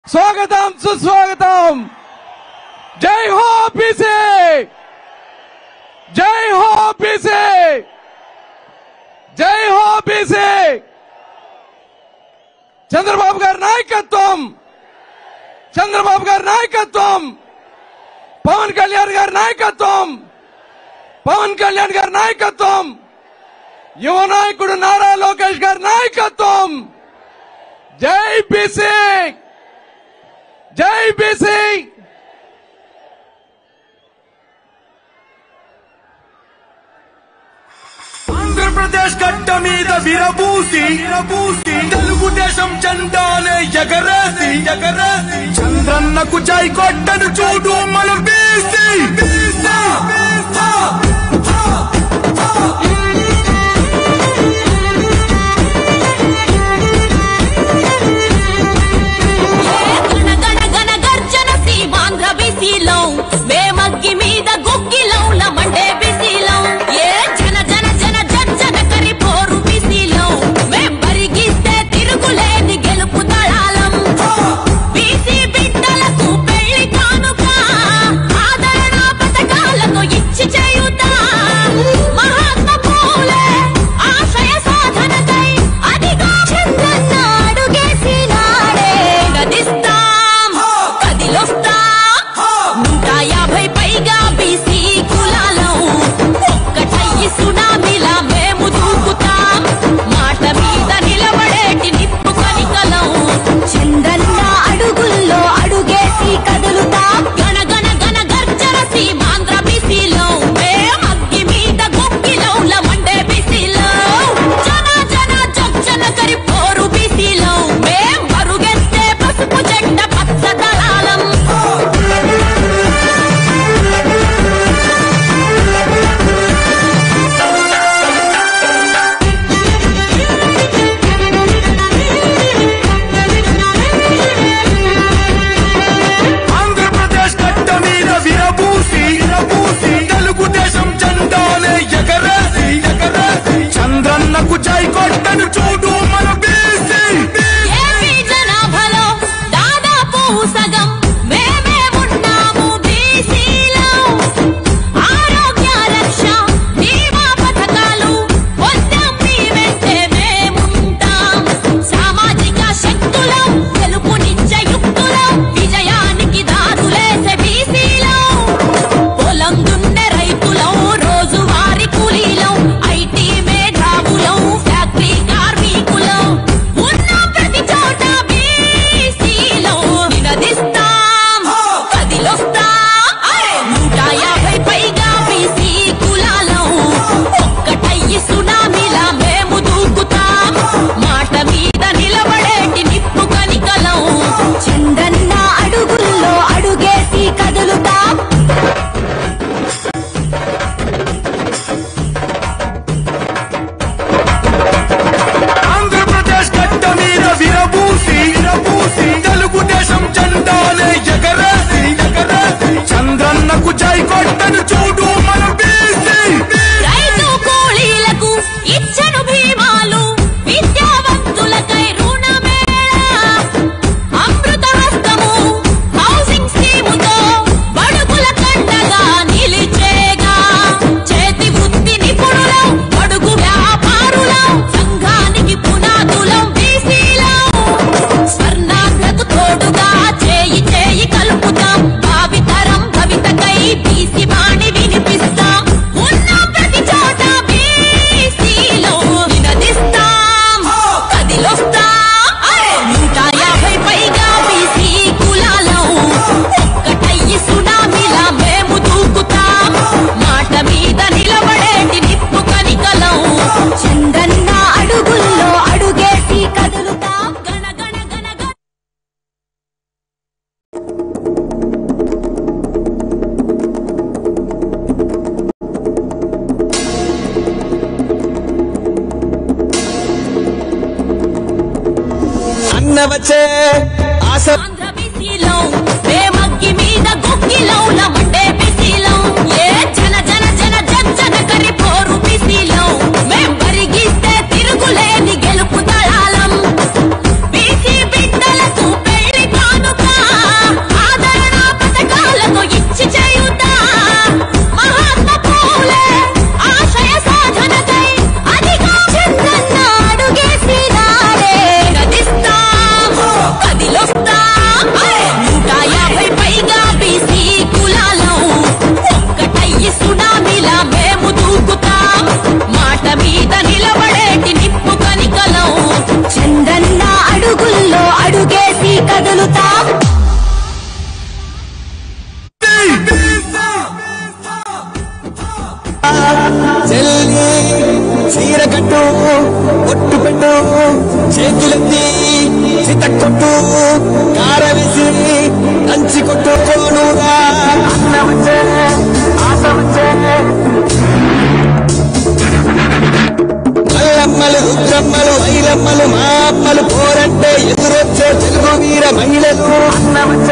స్వాగతం సుస్వాగతం జై హో బీసీ జై హో బీసీ జై హో బీసీ చంద్రబాబు గారి నాయకత్వం చంద్రబాబు గారి నాయకత్వం పవన్ కళ్యాణ్ గారి నాయకత్వం పవన్ కళ్యాణ్ గారి నాయకత్వం యువ నాయకుడు నారా లోకేష్ గారి నాయకత్వం జై బీసీ జై బీసీ ఆంధ్రప్రదేశ్ గడ్డ మీద విరబూసి విరబూసి తెలుగుదేశం జెండానే ఎగరేసి ఎగరేసి చంద్రన్నకు జై కొట్టను చూడు మనం బీసీ బీసీ గణ గణ గణ గర్జన సీమాంధ్ర బీసీలో మేమగ్గి మీద గుగ్గిలో మండే బీసీలో ఏ జన జన జన జన కరి పోరు బీసీలో మేం బరిగిస్తే తిరుగులేని గెలుపు దళాలం బీసీ బిడ్డలకు పెళ్లి కానుక ఆదరణ పథకాలతో ఇచ్చి చేయుతా మహాత్మా పూలే ఆశయ సాధనకై అదిగా చంద్రన్న అడుగేసినాడే గదిస్తాం కదిలొస్తాం నూట యాభై పైగా బీసీ కులాలం ఒక్కటయ్యి సునామీలా మేము దూకుతాం మాట మీద నిలబడేటి నిప్పు కనికలం చంద్రన్న అడుగుల్లో అడుగేసి కదులుతాం గణ గణ గణ గర్జన సీమాంధ్ర బీసీలో మేమగ్గి మీద గుక్కిలో మండే బీసీలో జన జన జన కరి పోరు బీసీలో మేం మరుగెత్తే పసుపు జెండ పచ్చ దళాలం ఆంధ్రప్రదేశ్ గడ్డ మీద విరబూసి విరబూసి తెలుగుదేశం జెండానే ఎగరేసి ఎగరేసి చంద్రన్నకు జై కొట్టను చూడు మన బీసీ ఏపీ జనాభాలో దాదాపు సగం మేమే ఉన్నాము బీసీలో ఆరోగ్య రక్ష బీమా పథకాలు పొందాం మీ వెంటే మేముంటాం సామాజిక శక్తులం గెలుపునిచ్చే యుక్తులం విజయానికి దారులేసే బీసీలో పొలం దున్నే రైతులం రోజువారి కూలీలం ఐటీ మేధావులం ఫ్యాక్టరీ కార్మికులం ఉన్న ప్రతి చోట బీసీలో నినదిస్తాం కదిలొస్తాం అరే నూట యాభై పైగా బీసీ కులాలం ఒక్కటయ్యి సునామీలా మేము దూకుతాం మాట మీద నిలబడేటి నిప్పు కనికలం చందన్న అడుగుల్లో అడుగేసి కదులుతాం ఆంధ్రప్రదేశ్ గడ్డ మీద విరబూసి విరబూసి తెలుగుదేశం జెండానే ఎగరేసి ఎగరేసి చంద్రన్నకు జై కొట్టను చూడు మన బీసీ రైతు కూలీలకు ఇచ్చను భీమాలు విద్యావంతులకై రుణమేళ అమృత హస్తము హౌసింగ్ స్కీముతో బడుగుల కండగా నిలిచేగా చేతి వృత్తి నిపుణులం బడుగు వ్యాపారులం సంఘానికి పునాదులం బీసీలం స్వర్ణాంధ్రకు తోడుగా చేయి చేయి కలుపుతాం భావితరం భవితకై బీసీ వాణి వినిపిస్తాం ఉన్న ప్రతి చోట బీసీలో నినదిస్తాం కదిలొస్తాం అరే నూట యాభై పైగా బీసీ కులాలం ఒక్కటయ్యి సునామీలా మేము దూకుతాం మాట మీద నిలబడేటి నిప్పు కనికలం చందన్న అడుగుల్లో అడుగేసి కదులుతాం గణ గణ గణ గణ అన్న వచ్చే ఆశ ఆంధ్ర బీసీలో మేమగ్గి మీద గుగ్గిలో మండే బీసీలో ఏ జన జన జన జన కరి పోరు బీసీలో మేం బరిగిస్తే తిరుగులేని గెలుపు దళాలం బీసీ బిడ్డలకు పెళ్లి కానుక ఒట్టు పెట్టు చేతులెత్తి చిత కొట్టు కార వేసి దంచి కొట్టు కోనురా అన్న వచ్చే ఆశ వచ్చే మల్లమ్మలు రుద్రమ్మలు ఐరమ్మలు మా అమ్మలు పోరంటే ఎదురొచ్చే తెలుగు వీర మహిళలు అన్న వచ్చే